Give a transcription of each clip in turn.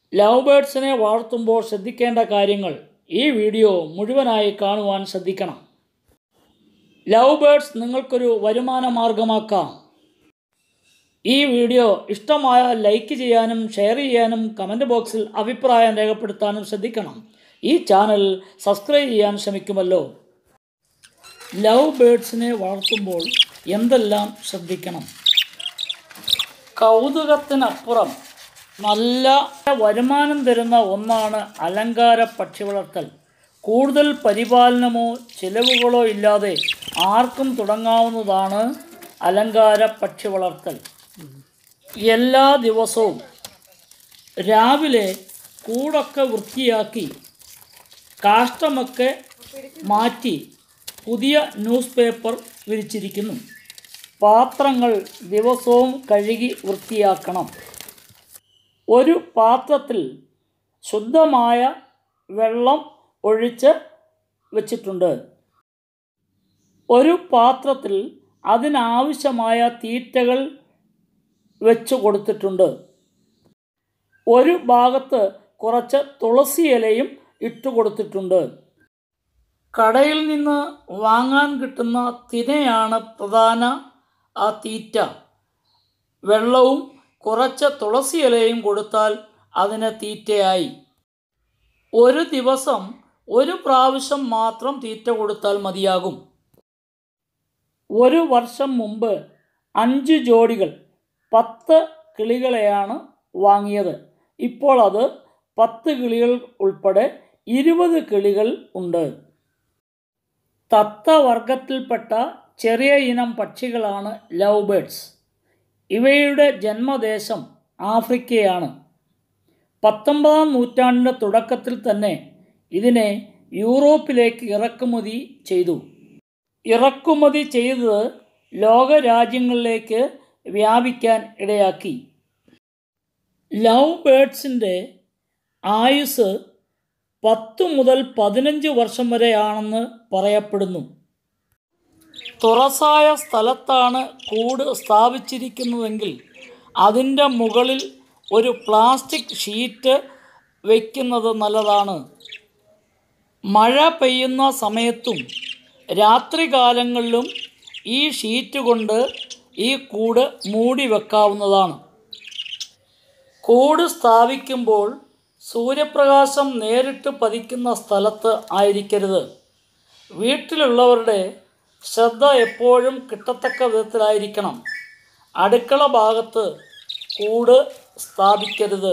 love ബേഡ്സിനെ വളർത്തുമ്പോൾ ശ്രദ്ധിക്കേണ്ട കാര്യങ്ങൾ ഈ വീഡിയോ മുഴുവനായി കാണുവാൻ ശ്രദ്ധിക്കണം ലവ് ബേഡ്സ് നിങ്ങൾക്കൊരു വരുമാന മാർഗമാക്കാം ഈ വീഡിയോ ഇഷ്ടമായാൽ ലൈക്ക് ചെയ്യാനും ഷെയർ ചെയ്യാനും കമൻറ്റ് ബോക്സിൽ അഭിപ്രായം രേഖപ്പെടുത്താനും ശ്രദ്ധിക്കണം ഈ ചാനൽ സബ്സ്ക്രൈബ് ചെയ്യാൻ ശ്രമിക്കുമല്ലോ ലവ് ബേഡ്സിനെ വളർത്തുമ്പോൾ എന്തെല്ലാം ശ്രദ്ധിക്കണം കൗതുകത്തിനപ്പുറം നല്ല വരുമാനം തരുന്ന ഒന്നാണ് അലങ്കാര പക്ഷി വളർത്തൽ കൂടുതൽ പരിപാലനമോ ചിലവുകളോ ഇല്ലാതെ ആർക്കും തുടങ്ങാവുന്നതാണ് അലങ്കാര പക്ഷി വളർത്തൽ എല്ലാ ദിവസവും രാവിലെ കൂടൊക്കെ വൃത്തിയാക്കി കാഷ്ടമൊക്കെ മാറ്റി പുതിയ ന്യൂസ് പേപ്പർ വിരിച്ചിരിക്കുന്നു പാത്രങ്ങൾ ദിവസവും കഴുകി വൃത്തിയാക്കണം ഒരു പാത്രത്തിൽ ശുദ്ധമായ വെള്ളം ഒഴിച്ച് വച്ചിട്ടുണ്ട് ഒരു പാത്രത്തിൽ അതിനാവശ്യമായ തീറ്റകൾ വെച്ച് കൊടുത്തിട്ടുണ്ട് ഒരു ഭാഗത്ത് കുറച്ച് തുളസി ഇലയും ഇട്ട് കൊടുത്തിട്ടുണ്ട് കടയിൽ നിന്ന് വാങ്ങാൻ കിട്ടുന്ന തിനയാണ് പ്രധാന ആ തീറ്റ വെള്ളവും കുറച്ച് തുളസി ഇലയും കൊടുത്താൽ അതിന് തീറ്റയായി ഒരു ദിവസം ഒരു പ്രാവശ്യം മാത്രം തീറ്റ കൊടുത്താൽ മതിയാകും ഒരു വർഷം മുമ്പ് അഞ്ച് ജോഡികൾ പത്ത് കിളികളെയാണ് വാങ്ങിയത് ഇപ്പോൾ അത് പത്ത് കിളികൾ ഉൾപ്പെടെ ഇരുപത് കിളികൾ ഉണ്ട് തത്തവർഗത്തിൽപ്പെട്ട ചെറിയ ഇനം പക്ഷികളാണ് ലവ് ബേഡ്സ് ഇവയുടെ ജന്മദേശം ആഫ്രിക്കയാണ് പത്തൊമ്പതാം നൂറ്റാണ്ടിൻ്റെ തുടക്കത്തിൽ തന്നെ ഇതിനെ യൂറോപ്പിലേക്ക് ഇറക്കുമതി ചെയ്തു ഇറക്കുമതി ചെയ്തത് ലോകരാജ്യങ്ങളിലേക്ക് വ്യാപിക്കാൻ ഇടയാക്കി ലവ് ബേഡ്സിൻ്റെ ആയുസ് പത്ത് മുതൽ പതിനഞ്ച് വർഷം വരെയാണെന്ന് പറയപ്പെടുന്നു തുറസായ സ്ഥലത്താണ് കൂട് സ്ഥാപിച്ചിരിക്കുന്നതെങ്കിൽ അതിൻ്റെ മുകളിൽ ഒരു പ്ലാസ്റ്റിക് ഷീറ്റ് വയ്ക്കുന്നത് നല്ലതാണ് മഴ പെയ്യുന്ന സമയത്തും രാത്രികാലങ്ങളിലും ഈ ഷീറ്റ് കൊണ്ട് ഈ കൂട് മൂടി വെക്കാവുന്നതാണ് കൂട് സ്ഥാപിക്കുമ്പോൾ സൂര്യപ്രകാശം നേരിട്ട് പതിക്കുന്ന സ്ഥലത്ത് ആയിരിക്കരുത് വീട്ടിലുള്ളവരുടെ ശ്രദ്ധ എപ്പോഴും കിട്ടത്തക്ക വിധത്തിലായിരിക്കണം അടുക്കള ഭാഗത്ത് കൂട് സ്ഥാപിക്കരുത്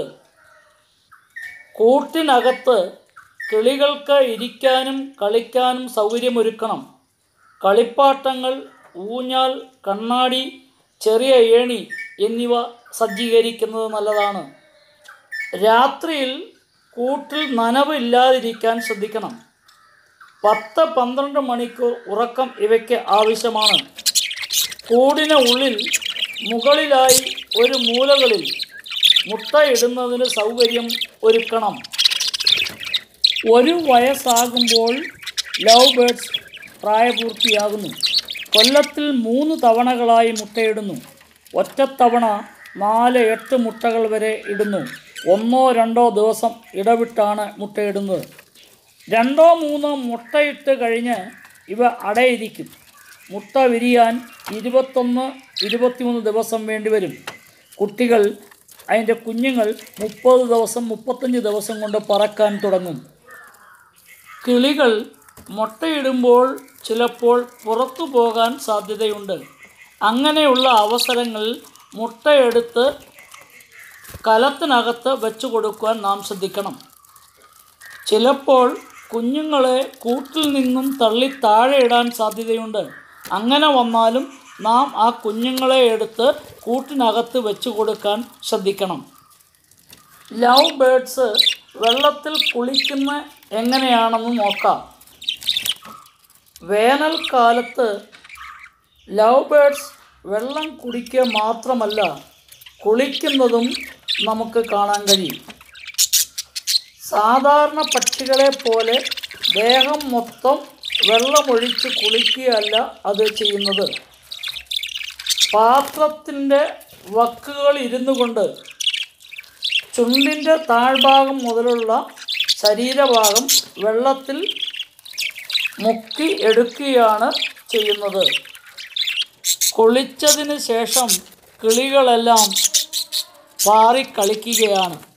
കൂട്ടിനകത്ത് കിളികൾക്ക് ഇരിക്കാനും കളിക്കാനും സൗകര്യമൊരുക്കണം കളിപ്പാട്ടങ്ങൾ ഊഞ്ഞാൽ കണ്ണാടി ചെറിയ ഏണി എന്നിവ സജ്ജീകരിക്കുന്നത് നല്ലതാണ് രാത്രിയിൽ കൂട്ടിൽ നനവ് ഇല്ലാതിരിക്കാൻ ശ്രദ്ധിക്കണം പത്ത് പന്ത്രണ്ട് മണിക്കൂർ ഉറക്കം ഇവയ്ക്ക് ആവശ്യമാണ് കൂടിന് ഉള്ളിൽ മുകളിലായി ഒരു മൂലകളിൽ മുട്ടയിടുന്നതിന് സൗകര്യം ഒരുക്കണം ഒരു വയസ്സാകുമ്പോൾ ലവ് ബേഡ്സ് പ്രായപൂർത്തിയാകുന്നു കൊല്ലത്തിൽ മൂന്ന് തവണകളായി മുട്ടയിടുന്നു ഒറ്റത്തവണ നാല് എട്ട് മുട്ടകൾ വരെ ഇടുന്നു ഒന്നോ രണ്ടോ ദിവസം ഇടവിട്ടാണ് മുട്ടയിടുന്നത് രണ്ടോ മൂന്നോ മുട്ടയിട്ട് കഴിഞ്ഞ് ഇവ അടയിരിക്കും മുട്ട വിരിയാൻ ഇരുപത്തൊന്ന് ഇരുപത്തിമൂന്ന് ദിവസം വേണ്ടിവരും കുട്ടികൾ അതിൻ്റെ കുഞ്ഞുങ്ങൾ മുപ്പത് ദിവസം മുപ്പത്തഞ്ച് ദിവസം കൊണ്ട് പറക്കാൻ തുടങ്ങും കിളികൾ മുട്ടയിടുമ്പോൾ ചിലപ്പോൾ പുറത്തു പോകാൻ സാധ്യതയുണ്ട് അങ്ങനെയുള്ള അവസരങ്ങളിൽ മുട്ടയെടുത്ത് കലത്തിനകത്ത് വെച്ചു കൊടുക്കുവാൻ നാം ശ്രദ്ധിക്കണം ചിലപ്പോൾ കുഞ്ഞുങ്ങളെ കൂട്ടിൽ നിന്നും തള്ളി താഴെ ഇടാൻ സാധ്യതയുണ്ട് അങ്ങനെ വന്നാലും നാം ആ കുഞ്ഞുങ്ങളെ എടുത്ത് കൂട്ടിനകത്ത് വെച്ചു കൊടുക്കാൻ ശ്രദ്ധിക്കണം ലവ് ബേഡ്സ് വെള്ളത്തിൽ കുളിക്കുന്ന എങ്ങനെയാണെന്ന് നോക്കാം വേനൽക്കാലത്ത് ലവ് ബേഡ്സ് വെള്ളം കുടിക്കുക മാത്രമല്ല കുളിക്കുന്നതും നമുക്ക് കാണാൻ കഴിയും സാധാരണ പക്ഷികളെ പോലെ ദേഹം മൊത്തം വെള്ളമൊഴിച്ച് കുളിക്കുകയല്ല അത് ചെയ്യുന്നത് പാത്രത്തിൻ്റെ വക്കുകൾ ഇരുന്നു കൊണ്ട് ചുണ്ടിൻ്റെ താഴ്ഭാഗം മുതലുള്ള ശരീരഭാഗം വെള്ളത്തിൽ മുക്കി എടുക്കുകയാണ് ചെയ്യുന്നത് കുളിച്ചതിന് ശേഷം കിളികളെല്ലാം പാറിക്കളിക്കുകയാണ്